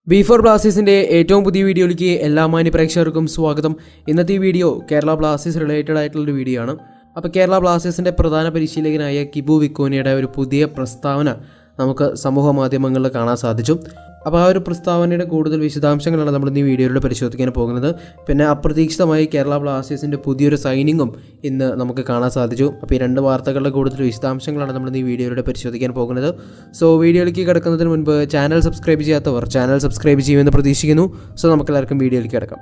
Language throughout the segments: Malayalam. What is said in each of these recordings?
ബി ഫോർ ബ്ലാസ്റ്റേഴ്സിന്റെ ഏറ്റവും പുതിയ വീഡിയോയിലേക്ക് എല്ലാ മാന്യ പ്രേക്ഷകർക്കും സ്വാഗതം ഇന്നത്തെ ഈ വീഡിയോ കേരള ബ്ലാസ്റ്റേഴ്സ് റിലേറ്റഡ് ആയിട്ടുള്ളൊരു വീഡിയോ ആണ് അപ്പോൾ കേരള ബ്ലാസ്റ്റേഴ്സിന്റെ പ്രധാന പരിശീലകനായ കിബു വിക്കോനിയുടെ ഒരു പുതിയ പ്രസ്താവന നമുക്ക് സമൂഹ മാധ്യമങ്ങളിൽ കാണാൻ സാധിച്ചു അപ്പോൾ ആ ഒരു പ്രസ്താവനയുടെ കൂടുതൽ വിശദാംശങ്ങളാണ് നമ്മൾ ഇന്ന് ഈ വീഡിയോയിലൂടെ പരിശോധിക്കാൻ പോകുന്നത് പിന്നെ അപ്രതീക്ഷിതമായി കേരള ബ്ലാസ്റ്റേഴ്സിൻ്റെ പുതിയൊരു സൈനിങ്ങും ഇന്ന് നമുക്ക് കാണാൻ സാധിച്ചു അപ്പോൾ ഈ രണ്ട് വാർത്തകളുടെ കൂടുതൽ വിശദാംശങ്ങളാണ് നമ്മൾ ഇന്ന് ഈ വീഡിയോയിലൂടെ പരിശോധിക്കാൻ പോകുന്നത് സോ വീഡിയോയിലേക്ക് കിടക്കുന്നതിന് മുൻപ് ചാനൽ സബ്സ്ക്രൈബ് ചെയ്യാത്തവർ ചാനൽ സബ്സ്ക്രൈബ് ചെയ്യുമെന്ന് പ്രതീക്ഷിക്കുന്നു സോ നമുക്ക് എല്ലാവർക്കും വീഡിയോയിലേക്ക് കിടക്കാം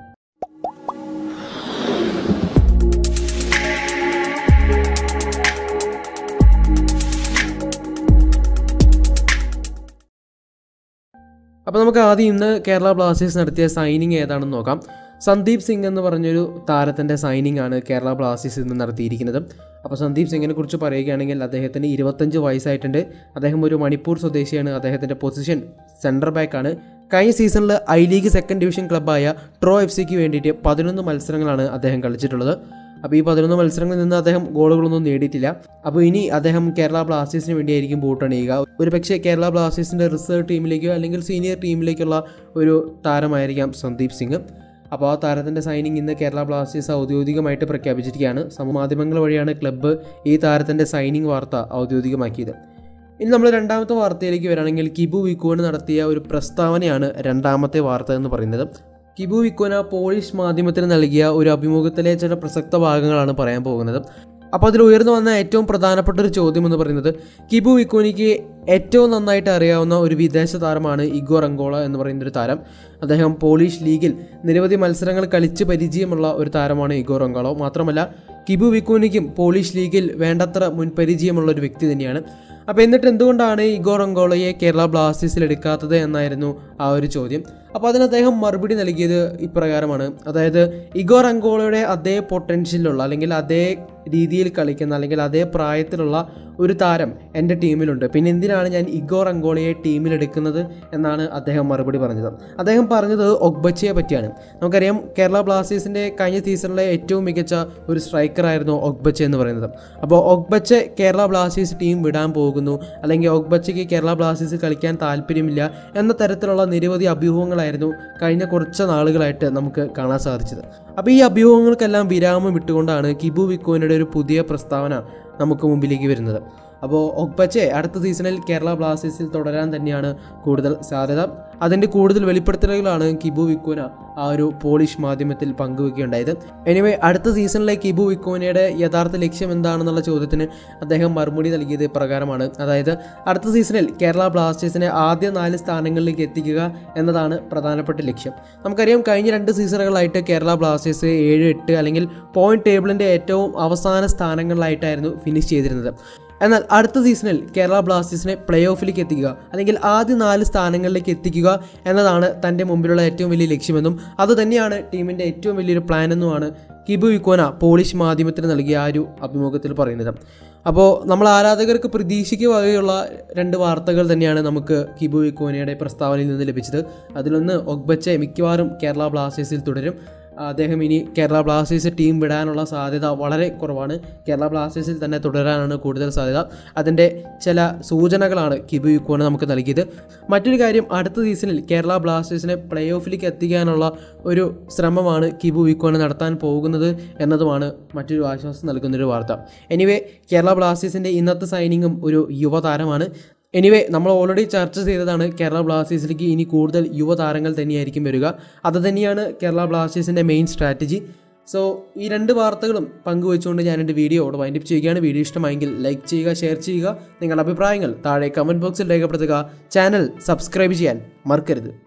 അപ്പോൾ നമുക്ക് ആദ്യം ഇന്ന് കേരള ബ്ലാസ്റ്റേഴ്സ് നടത്തിയ സൈനിങ് ഏതാണെന്ന് നോക്കാം സന്ദീപ് സിംഗ് എന്ന് പറഞ്ഞൊരു താരത്തിൻ്റെ സൈനിങ് ആണ് കേരള ബ്ലാസ്റ്റേഴ്സ് ഇന്ന് നടത്തിയിരിക്കുന്നത് അപ്പോൾ സന്ദീപ് സിംഗിനെ കുറിച്ച് പറയുകയാണെങ്കിൽ അദ്ദേഹത്തിന് ഇരുപത്തഞ്ച് വയസ്സായിട്ടുണ്ട് അദ്ദേഹം ഒരു മണിപ്പൂർ സ്വദേശിയാണ് അദ്ദേഹത്തിൻ്റെ പൊസിഷൻ സെൻറ്റർ ബാക്കാണ് കഴിഞ്ഞ സീസണിൽ ഐ ലീഗ് സെക്കൻഡ് ഡിവിഷൻ ക്ലബ്ബായ ട്രോ എഫ് സിക്ക് വേണ്ടിയിട്ട് പതിനൊന്ന് മത്സരങ്ങളാണ് അദ്ദേഹം കളിച്ചിട്ടുള്ളത് അപ്പോൾ ഈ പതിനൊന്ന് മത്സരങ്ങളിൽ നിന്ന് അദ്ദേഹം ഗോളുകളൊന്നും നേടിയിട്ടില്ല അപ്പോൾ ഇനി അദ്ദേഹം കേരള ബ്ലാസ്റ്റേഴ്സിന് വേണ്ടിയായിരിക്കും ബൂട്ടണിയുക ഒരു പക്ഷേ കേരള ബ്ലാസ്റ്റേഴ്സിൻ്റെ റിസർവ് ടീമിലേക്കോ അല്ലെങ്കിൽ സീനിയർ ടീമിലേക്കുള്ള ഒരു താരമായിരിക്കാം സന്ദീപ് സിംഗ് അപ്പോൾ ആ താരത്തിൻ്റെ സൈനിങ് ഇന്ന് കേരള ബ്ലാസ്റ്റേഴ്സ് ഔദ്യോഗികമായിട്ട് പ്രഖ്യാപിച്ചിരിക്കുകയാണ് സമൂഹമാധ്യമങ്ങൾ വഴിയാണ് ക്ലബ്ബ് ഈ താരത്തിൻ്റെ സൈനിങ് വാർത്ത ഔദ്യോഗികമാക്കിയത് ഇനി നമ്മൾ രണ്ടാമത്തെ വാർത്തയിലേക്ക് വരാണെങ്കിൽ കിബു വിക്കോന് നടത്തിയ ഒരു പ്രസ്താവനയാണ് രണ്ടാമത്തെ വാർത്ത എന്ന് പറയുന്നത് കിബു വിക്കോന പോളിഷ് മാധ്യമത്തിന് നൽകിയ ഒരു അഭിമുഖത്തിലെ ചില പ്രസക്ത ഭാഗങ്ങളാണ് പറയാൻ പോകുന്നത് അപ്പോൾ അതിൽ ഉയർന്നു വന്ന ഏറ്റവും പ്രധാനപ്പെട്ട ഒരു ചോദ്യം എന്ന് പറയുന്നത് കിബു വിക്കോനിക്ക് ഏറ്റവും നന്നായിട്ട് അറിയാവുന്ന ഒരു വിദേശ താരമാണ് ഇഗോ റങ്കോള എന്ന് പറയുന്ന ഒരു താരം അദ്ദേഹം പോളിഷ് ലീഗിൽ നിരവധി മത്സരങ്ങൾ കളിച്ച് പരിചയമുള്ള ഒരു താരമാണ് ഇഗോ റങ്കോളോ മാത്രമല്ല കിബു വിക്കോനിക്കും പോളിഷ് ലീഗിൽ വേണ്ടത്ര മുൻ പരിചയമുള്ള ഒരു വ്യക്തി തന്നെയാണ് അപ്പോൾ എന്നിട്ട് എന്തുകൊണ്ടാണ് ഇഗോ റങ്കോളയെ കേരള ബ്ലാസ്റ്റേഴ്സിൽ എടുക്കാത്തത് എന്നായിരുന്നു ആ ഒരു ചോദ്യം അപ്പോൾ അതിന് അദ്ദേഹം മറുപടി നൽകിയത് ഇപ്രകാരമാണ് അതായത് ഇഗോ റങ്കോളയുടെ അതേ പൊട്ടൻഷ്യലുള്ള അല്ലെങ്കിൽ അതേ രീതിയിൽ കളിക്കുന്ന അല്ലെങ്കിൽ അതേ പ്രായത്തിലുള്ള ഒരു താരം എൻ്റെ ടീമിലുണ്ട് പിന്നെ എന്തിനാണ് ഞാൻ ഇഗോ റങ്കോളയെ ടീമിലെടുക്കുന്നത് എന്നാണ് അദ്ദേഹം മറുപടി പറഞ്ഞത് അദ്ദേഹം പറഞ്ഞത് ഒഗ്ബച്ചയെ പറ്റിയാണ് നമുക്കറിയാം കേരള ബ്ലാസ്റ്റേഴ്സിൻ്റെ കഴിഞ്ഞ സീസണിലെ ഏറ്റവും മികച്ച ഒരു സ്ട്രൈക്കറായിരുന്നു ഒഗ്ബച്ച എന്ന് പറയുന്നത് അപ്പോൾ ഒഗ്ബച്ച കേരള ബ്ലാസ്റ്റേഴ്സ് ടീം വിടാൻ പോകുന്നു അല്ലെങ്കിൽ ഒഗ്ബച്ചയ്ക്ക് കേരള ബ്ലാസ്റ്റേഴ്സ് കളിക്കാൻ താല്പര്യമില്ല എന്ന തരത്തിലുള്ള നിരവധി അഭ്യൂഹങ്ങളായിരുന്നു കഴിഞ്ഞ കുറച്ച് നാളുകളായിട്ട് നമുക്ക് കാണാൻ സാധിച്ചത് അപ്പോൾ ഈ അഭ്യൂഹങ്ങൾക്കെല്ലാം വിരാമം വിട്ടുകൊണ്ടാണ് കിബു വിക്കോനയുടെ ഒരു പുതിയ പ്രസ്താവന നമുക്ക് മുമ്പിലേക്ക് വരുന്നത് അപ്പോൾ ഒഗ്ബച്ചെ അടുത്ത സീസണിൽ കേരള ബ്ലാസ്റ്റേഴ്സിൽ തുടരാൻ തന്നെയാണ് കൂടുതൽ സാധ്യത അതിൻ്റെ കൂടുതൽ വെളിപ്പെടുത്തലുകളാണ് കിബു വിക്കോന ആ ഒരു പോളിഷ് മാധ്യമത്തിൽ പങ്കുവെക്കുകയുണ്ടായത് എനിവേ അടുത്ത സീസണിലെ കിബു വിക്കോനയുടെ യഥാർത്ഥ ലക്ഷ്യം എന്താണെന്നുള്ള ചോദ്യത്തിന് അദ്ദേഹം മറുപടി നൽകിയത് പ്രകാരമാണ് അതായത് അടുത്ത സീസണിൽ കേരള ബ്ലാസ്റ്റേഴ്സിനെ ആദ്യ നാല് സ്ഥാനങ്ങളിലേക്ക് എത്തിക്കുക എന്നതാണ് പ്രധാനപ്പെട്ട ലക്ഷ്യം നമുക്കറിയാം കഴിഞ്ഞ രണ്ട് സീസണുകളായിട്ട് കേരള ബ്ലാസ്റ്റേഴ്സ് ഏഴ് എട്ട് അല്ലെങ്കിൽ പോയിന്റ് ടേബിളിൻ്റെ ഏറ്റവും അവസാന സ്ഥാനങ്ങളിലായിട്ടായിരുന്നു ഫിനിഷ് ചെയ്തിരുന്നത് എന്നാൽ അടുത്ത സീസണിൽ കേരള ബ്ലാസ്റ്റേഴ്സിനെ പ്ലേ ഓഫിലേക്ക് എത്തിക്കുക അല്ലെങ്കിൽ ആദ്യ നാല് സ്ഥാനങ്ങളിലേക്ക് എത്തിക്കുക എന്നതാണ് തൻ്റെ മുമ്പിലുള്ള ഏറ്റവും വലിയ ലക്ഷ്യമെന്നും അതുതന്നെയാണ് ടീമിൻ്റെ ഏറ്റവും വലിയൊരു പ്ലാൻ എന്നുമാണ് കിബു വിക്കോന പോളിഷ് മാധ്യമത്തിന് നൽകിയ ആ ഒരു അഭിമുഖത്തിൽ പറയുന്നത് അപ്പോൾ നമ്മൾ ആരാധകർക്ക് പ്രതീക്ഷയ്ക്ക് വകയുള്ള രണ്ട് വാർത്തകൾ തന്നെയാണ് നമുക്ക് കിബു വിക്കോനയുടെ പ്രസ്താവനയിൽ നിന്ന് ലഭിച്ചത് അതിലൊന്ന് ഒഗ്ബച്ചെ മിക്കവാറും കേരള ബ്ലാസ്റ്റേഴ്സിൽ തുടരും അദ്ദേഹം ഇനി കേരള ബ്ലാസ്റ്റേഴ്സ് ടീം വിടാനുള്ള സാധ്യത വളരെ കുറവാണ് കേരള ബ്ലാസ്റ്റേഴ്സിൽ തന്നെ തുടരാനാണ് കൂടുതൽ സാധ്യത അതിൻ്റെ ചില സൂചനകളാണ് കിബു യുക്കോണ് നമുക്ക് നൽകിയത് മറ്റൊരു കാര്യം അടുത്ത സീസണിൽ കേരള ബ്ലാസ്റ്റേഴ്സിനെ പ്ലേ ഓഫിലേക്ക് എത്തിക്കാനുള്ള ഒരു ശ്രമമാണ് കിബു വിക്കോണ് നടത്താൻ പോകുന്നത് എന്നതുമാണ് മറ്റൊരു ആശ്വാസം നൽകുന്നൊരു വാർത്ത എനിവേ കേരള ബ്ലാസ്റ്റേഴ്സിൻ്റെ ഇന്നത്തെ സൈനിങ്ങും ഒരു യുവതാരമാണ് എനിവേ നമ്മൾ ഓൾറെഡി ചർച്ച ചെയ്തതാണ് കേരള ബ്ലാസ്റ്റേഴ്സിലേക്ക് ഇനി കൂടുതൽ യുവതാരങ്ങൾ തന്നെയായിരിക്കും വരിക അത് തന്നെയാണ് കേരള ബ്ലാസ്റ്റേഴ്സിൻ്റെ മെയിൻ സ്ട്രാറ്റജി സോ ഈ രണ്ട് വാർത്തകളും പങ്കുവെച്ചുകൊണ്ട് ഞാൻ എൻ്റെ വീഡിയോ അവിടെ വൈൻഡപ്പ് ചെയ്യുകയാണ് വീഡിയോ ഇഷ്ടമായെങ്കിൽ ലൈക്ക് ചെയ്യുക ഷെയർ ചെയ്യുക നിങ്ങളുടെ അഭിപ്രായങ്ങൾ താഴെ കമൻറ്റ് ബോക്സിൽ രേഖപ്പെടുത്തുക ചാനൽ സബ്സ്ക്രൈബ് ചെയ്യാൻ മറക്കരുത്